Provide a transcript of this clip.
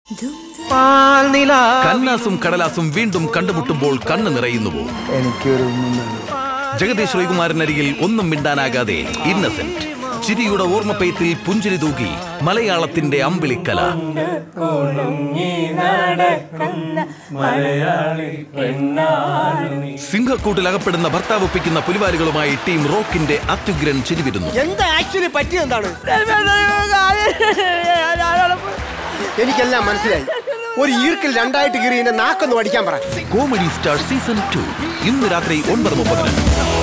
കന്നാസും കടലാസും വീണ്ടും കണ്ടുമുട്ടുമ്പോൾ കണ്ണ് നിറയുന്നുവോ എനിക്കൊരു ജഗദീഷ് ശ്രീകുമാരനരികിൽ ഒന്നും മിണ്ടാനാകാതെ ഇന്നസെന്റ് ചിരിയുടെ ഓർമ്മപ്പയത്തിൽ പുഞ്ചിരി തൂകി മലയാളത്തിന്റെ അമ്പിളിക്കല സിംഹക്കൂട്ടിൽ അകപ്പെടുന്ന ഭർത്താവ് ഒപ്പിക്കുന്ന പുലിവാലുകളുമായി ടീം റോക്കിന്റെ അത്യുഗ്രൻ ചിരിവിരുന്നു എന്താ ആക്ച്വലി പറ്റിയെന്താണ് എനിക്കെല്ലാം മനസ്സിലായി ഒരു ഈർക്കിൽ രണ്ടായിട്ട് കീറി എന്റെ നാക്കൊന്ന് പഠിക്കാൻ പറ കോമഡി സ്റ്റാർ സീസൺ ടു ഇന്ന് രാത്രി ഒൻപത് മുപ്പതിന്